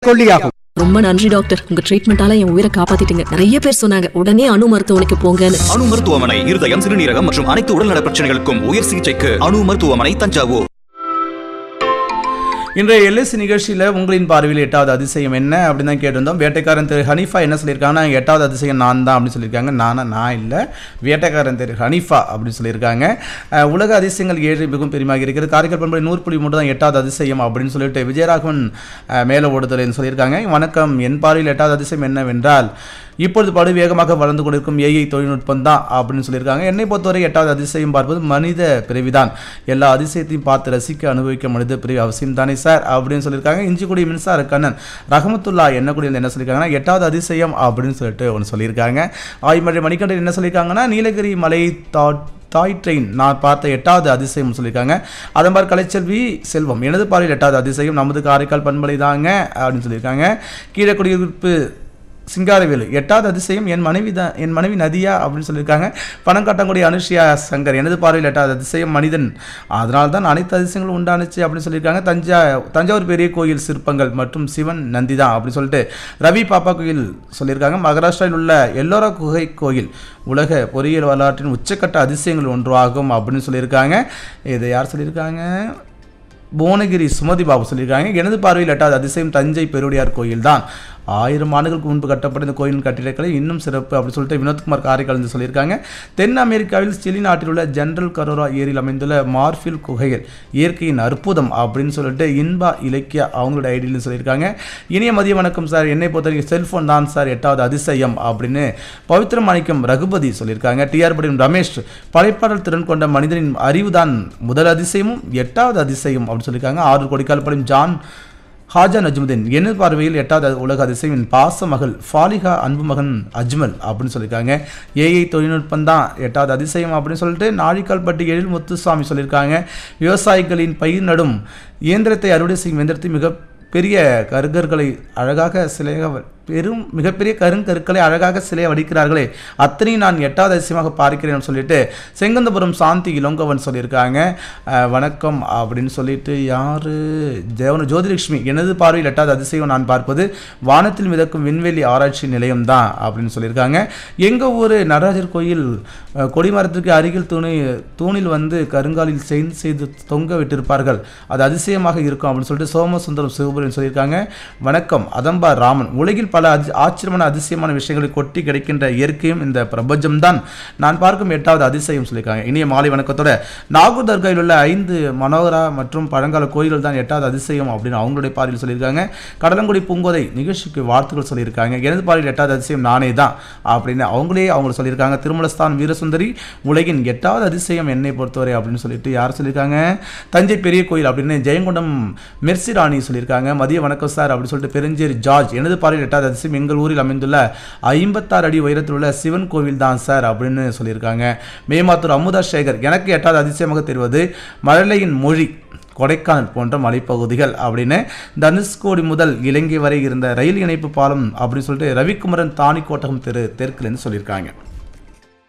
கொல்லியாகும் ரொம்ப நன்றி டாக்டர் உங்க ட்ரீட்மெண்டால என் உயிரை காப்பாத்திட்டீங்க நிறைய பேர் சொன்னாங்க உடனே அணு மருத்துவமனைக்கு போங்கன்னு அணு மருத்துவமனை இருதயம் சிறுநீரகம் மற்றும் அனைத்து உடல்நல பிரச்சனைகளுக்கும் உயர் சிகிச்சைக்கு அணு மருத்துவமனை தஞ்சாவூர் இன்றைய எல்எஸ்சி நிகழ்ச்சியில் உங்களின் பார்வையில் எட்டாவது அதிசயம் என்ன அப்படின்னு தான் கேட்டிருந்தோம் வேட்டைக்காரன் திரு ஹனீஃபா என்ன சொல்லியிருக்காங்கன்னா எட்டாவது அதிசயம் நான் தான் அப்படின்னு சொல்லியிருக்காங்க நானா நான் இல்லை வேட்டைக்காரன் திரு ஹனீஃபா அப்படின்னு சொல்லியிருக்காங்க அஹ், உலக அதிசயங்கள் ஏழு மிகவும் பெருமையாக இருக்கிறது காரைக்கால் பண்புரை நூறு புள்ளி மட்டும் தான் எட்டாவது அதிசயம் அப்படின்னு சொல்லிட்டு விஜயராகவன் அஹ், மேல ஓடுதல்னு சொல்லியிருக்காங்க வணக்கம் என் பார்வையில் எட்டாவது அதிசயம் என்னவென்றால் இப்பொழுது படு வேகமாக வளர்ந்து கொண்டிருக்கும் ஏஐ தொழில்நுட்பம் தான் அப்படின்னு சொல்லியிருக்காங்க என்னை பொறுத்தவரை எட்டாவது அதிசயம் பார்ப்பது மனித பிறவிதான் எல்லா அதிசயத்தையும் பார்த்து ரசிக்க அனுபவிக்க மனித பிறவி அவசியம் தானே சார் அப்படின்னு சொல்லியிருக்காங்க இஞ்சிக்குடி மின்சார கண்ணன் ரஹமத்துல்லா என்னக்குடி என்ன சொல்லியிருக்காங்கன்னா எட்டாவது அதிசயம் அப்படின்னு சொல்லிட்டு ஒன்று சொல்லியிருக்காங்க ஆய்மழை மணிக்கண்டன் என்ன சொல்லியிருக்காங்கன்னா நீலகிரி மலை தா தாய் ட்ரெயின் நான் பார்த்த எட்டாவது அதிசயம் சொல்லியிருக்காங்க அதன் மாதிரி கலைச்செல்வி செல்வம் எனது பார்வையில் எட்டாவது அதிசயம் நமது காரைக்கால் பண்பலை தாங்க அப்படின்னு சொல்லியிருக்காங்க கீழே குடியிருப்பு சிங்காரவேலு எட்டாவது அதிசயம் என் மனைவி தான் என் மனைவி நதியா அப்படின்னு சொல்லியிருக்காங்க பணம் கட்டக்கூடிய அனுஷியா சங்கர் எனது பார்வையில் எட்டாவது அதிசயம் மனிதன் அதனால தான் அனைத்து அதிசயங்களும் உண்டானுச்சு அப்படின்னு சொல்லியிருக்காங்க தஞ்சா தஞ்சாவூர் பெரிய கோயில் சிற்பங்கள் மற்றும் சிவன் நந்தி தான் அப்படின்னு சொல்லிட்டு ரவி பாப்பா கோயில் சொல்லியிருக்காங்க மகாராஷ்டிராவில் உள்ள எல்லோரா குகை கோயில் உலக பொறியியல் வரலாற்றின் உச்சக்கட்ட அதிசயங்கள் ஒன்றாகும் அப்படின்னு சொல்லியிருக்காங்க இதை யார் சொல்லியிருக்காங்க புவனகிரி சுமதி பாபு சொல்லியிருக்காங்க எனது பார்வையில் எட்டாவது அதிசயம் தஞ்சை பெருவுடையார் கோயில் தான் ஆயிரம் ஆண்டுகளுக்கு முன்பு கட்டப்பட்ட இந்த கோயிலின் கட்டிடக்கலை இன்னும் சிறப்பு அப்படின்னு சொல்லிட்டு வினோத்குமார் காரைக்கால் வந்து சொல்லியிருக்காங்க தென் அமெரிக்காவில் சிலி நாட்டில் உள்ள ஜெனரல் கரோரா ஏரியில் அமைந்துள்ள மார்ஃபில் குகைகள் இயற்கையின் அற்புதம் அப்படின்னு சொல்லிட்டு இன்பா இலக்கியா அவங்களோட ஐடியில் சொல்லியிருக்காங்க இனிய மதிய வணக்கம் சார் என்னை பொறுத்தவரைக்கும் செல்ஃபோன் தான் சார் எட்டாவது அதிசயம் அப்படின்னு பவித்ர மாணிக்கம் ரகுபதி சொல்லியிருக்காங்க டிஆர் படியும் ரமேஷ் படைப்பாடல் திறன் கொண்ட மனிதனின் அறிவுதான் முதல் அதிசயமும் எட்டாவது அதிசயம் அப்படின்னு சொல்லியிருக்காங்க ஆறு கொடிக்கால் படம் ஜான் ஹாஜா நஜ்முதீன் எனது பார்வையில் எட்டாவது உலக அதிசயம் என் பாச மகள் ஃபாலிகா அன்பு மகன் அஜ்மல் அப்படின்னு சொல்லியிருக்காங்க ஏஐ தொழில்நுட்பம் தான் எட்டாவது அதிசயம் அப்படின்னு சொல்லிட்டு நாழிக்கால்பட்டி எழில் முத்துசாமி சொல்லியிருக்காங்க விவசாயிகளின் பயிர் நடும் இயந்திரத்தை அறுவடை செய்யும் இயந்திரத்தை மிக பெரிய கருகர்களை அழகாக சிலையாக பெரும் மிகப்பெரிய கருங்கற்களை அழகாக சிலையை வடிக்கிறார்களே அத்தனையும் நான் எட்டாவது அதிசயமாக பார்க்கிறேன் சொல்லிட்டு செங்கந்தபுரம் சாந்தி இளங்கவன் சொல்லியிருக்காங்க அஹ், வணக்கம் அப்படின்னு சொல்லிட்டு யாரு தேவன ஜோதிலட்சுமி எனது பார்வையில் எட்டாவது அதிசயம் நான் பார்ப்பது வானத்தில் மிதக்கும் விண்வெளி ஆராய்ச்சி நிலையம் தான் அப்படின்னு சொல்லியிருக்காங்க எங்கள் ஊர் நடராஜர் கோயில் அஹ், கொடிமரத்திற்கு அருகில் தூணி தூணில் வந்து கருங்காலில் செயின் செய்து தொங்க விட்டிருப்பார்கள் அது அதிசயமாக இருக்கும் அப்படின்னு சொல்லிட்டு சோமசுந்தரம் சிவபுரன் சொல்லியிருக்காங்க வணக்கம் அதம்பா ராமன் உலகில் பல அதி- ஆச்சரியமான அதிசயமான விஷயங்களை கொட்டி கிடைக்கின்ற இயற்கையும் இந்த பிரபஞ்சம்தான் நான் பார்க்கும் எட்டாவது அதிசயம் சொல்லியிருக்காங்க இனிய மாலை வணக்கத்தோட நாகூர் தர்காவில் உள்ள ஐந்து மனோகரா மற்றும் பழங்கால கோயில்கள் தான் எட்டாவது அதிசயம் அப்படின்னு அவங்களுடைய பார்வையில் சொல்லியிருக்காங்க கடலங்குடி பூங்கோதை நிகழ்ச்சிக்கு வாழ்த்துக்கள் சொல்லியிருக்காங்க எனது பார்வையில் எட்டாவது அதிசயம் நானே தான் அப்படின்னு அவங்களே அவங்க சொல்லியிருக்காங்க திருமலஸ்தான் வீரசுந்தரி உலகின் எட்டாவது அதிசயம் என்னை பொறுத்தவரை அப்படின்னு சொல்லிட்டு யார் சொல்லியிருக்காங்க தஞ்சை பெரிய கோயில் அப்படின்னு ஜெயங்கொண்டம் மெர்சி ராணி சொல்லியிருக்காங்க மதிய வணக்கம் சார் அப்படின்னு சொல்லிட்டு பெருஞ்சேரி ஜார்ஜ் எனது பார்வையில் எட்டாவது அதிசயம் எங்கள் ஊரில் அமைந்துள்ள ஐம்பத்தாறு அடி உயரத்தில் உள்ள சிவன் கோவில் தான் சார் அப்படின்னு சொல்லியிருக்காங்க மேமாத்தூர் அமுதா சேகர் எனக்கு எட்டாவது அதிசயமாக தெரிவது மழலையின் மொழி கொடைக்கானல் போன்ற மலைப்பகுதிகள் அப்படின்னு தனுஷ்கோடி முதல் இலங்கை வரை இருந்த ரயில் இணைப்பு பாலம் அப்படின்னு சொல்லிட்டு ரவிக்குமரன் தானிக்கோட்டகம் தெரு தெற்குலேருந்து சொல்லியிருக்காங்க